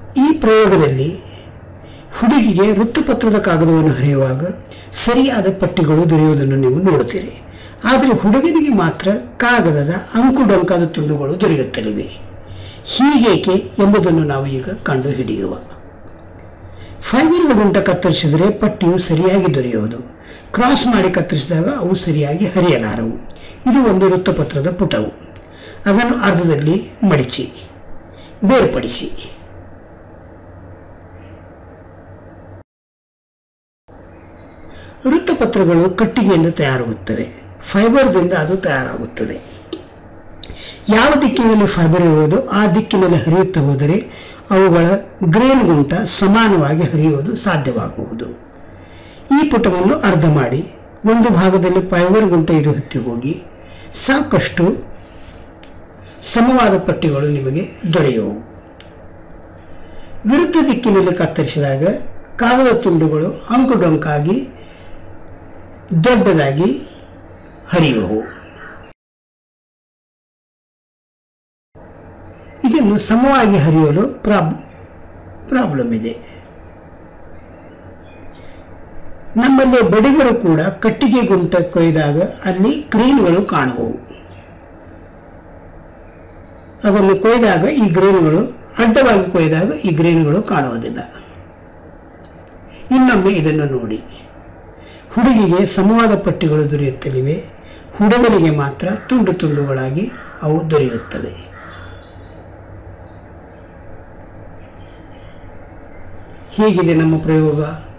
ಈ ಪ್ರಯೋಗದಲ್ಲಿ ಹುಡುಗಿಗೆ ವೃತ್ತಪತ್ರದ ಕಾಗದವನ್ನು ಹರಿಯುವಾಗ ಸರಿಯಾದ ಪಟ್ಟಿಗಳು ದೊರೆಯುವುದನ್ನು ನೀವು ನೋಡುತ್ತೀರಿ ಆದರೆ ಹುಡುಗನಿಗೆ ಮಾತ್ರ ಕಾಗದದ ಅಂಕುಡೊಂಕಾದ ತುಂಡುಗಳು ದೊರೆಯುತ್ತಲಿವೆ ಹೀಗೇಕೆ ಎಂಬುದನ್ನು ನಾವು ಈಗ ಕಂಡು ಹಿಡಿಯುವ ಫೈಬರ್ದ ಗುಂಟ ಕತ್ತರಿಸಿದರೆ ಪಟ್ಟಿಯು ಸರಿಯಾಗಿ ದೊರೆಯುವುದು ಕ್ರಾಸ್ ಮಾಡಿ ಕತ್ತರಿಸಿದಾಗ ಅವು ಸರಿಯಾಗಿ ಹರಿಯಲಾರವು ಇದು ಒಂದು ವೃತ್ತಪತ್ರದ ಪುಟವು ಅದನ್ನು ಅರ್ಧದಲ್ಲಿ ಮಡಿಚಿ ಬೇರ್ಪಡಿಸಿ ವೃತ್ತಪತ್ರಗಳು ಕಟ್ಟಿಗೆಯಿಂದ ತಯಾರಾಗುತ್ತವೆ ಫೈಬರ್ದಿಂದ ಅದು ತಯಾರಾಗುತ್ತದೆ ಯಾವ ದಿಕ್ಕಿನಲ್ಲಿ ಫೈಬರ್ ಇರುವುದೋ ಆ ದಿಕ್ಕಿನಲ್ಲಿ ಹರಿಯುತ್ತಾ ಹೋದರೆ ಅವುಗಳ ಗ್ರೇನ್ ಗುಂಟ ಸಮಾನವಾಗಿ ಹರಿಯುವುದು ಸಾಧ್ಯವಾಗುವುದು ಈ ಪುಟವನ್ನು ಅರ್ಧ ಮಾಡಿ ಒಂದು ಭಾಗದಲ್ಲಿ ಫೈಬರ್ ಗುಂಟ ಇರು ಹತ್ತಿ ಹೋಗಿ ಸಾಕಷ್ಟು ಸಮವಾದ ಪಟ್ಟಿಗಳು ನಿಮಗೆ ದೊರೆಯುವು ವಿರುದ್ಧ ದಿಕ್ಕಿನಲ್ಲಿ ಕತ್ತರಿಸಿದಾಗ ಕಾಗದ ತುಂಡುಗಳು ಅಂಕುಡೊಂಕಾಗಿ ದೊಡ್ಡದಾಗಿ ಹರಿಯುವು ಇದನ್ನು ಸಮವಾಗಿ ಹರಿಯಲು ಪ್ರಾಬ್ ಪ್ರಾಬ್ಲಮ್ ಇದೆ ನಮ್ಮಲ್ಲಿ ಬಡಿಗರು ಕೂಡ ಕಟ್ಟಿಗೆ ಗುಂಟ ಕೊಯ್ದಾಗ ಅಲ್ಲಿ ಗ್ರೀನ್ಗಳು ಕಾಣುವವು ಅದನ್ನು ಕೊಯ್ದಾಗ ಈ ಗ್ರೇನುಗಳು ಅಡ್ಡವಾಗಿ ಕೊಯ್ದಾಗ ಈ ಗ್ರೇನುಗಳು ಕಾಣುವುದಿಲ್ಲ ಇನ್ನೊಮ್ಮೆ ಇದನ್ನು ನೋಡಿ ಹುಡುಗಿಗೆ ಸಮವಾದ ಪಟ್ಟಿಗಳು ದೊರೆಯುತ್ತಲಿವೆ ಹುಡುಗನಿಗೆ ಮಾತ್ರ ತುಂಡು ತುಂಡುಗಳಾಗಿ ಅವು ದೊರೆಯುತ್ತವೆ ಹೀಗಿದೆ ನಮ್ಮ ಪ್ರಯೋಗ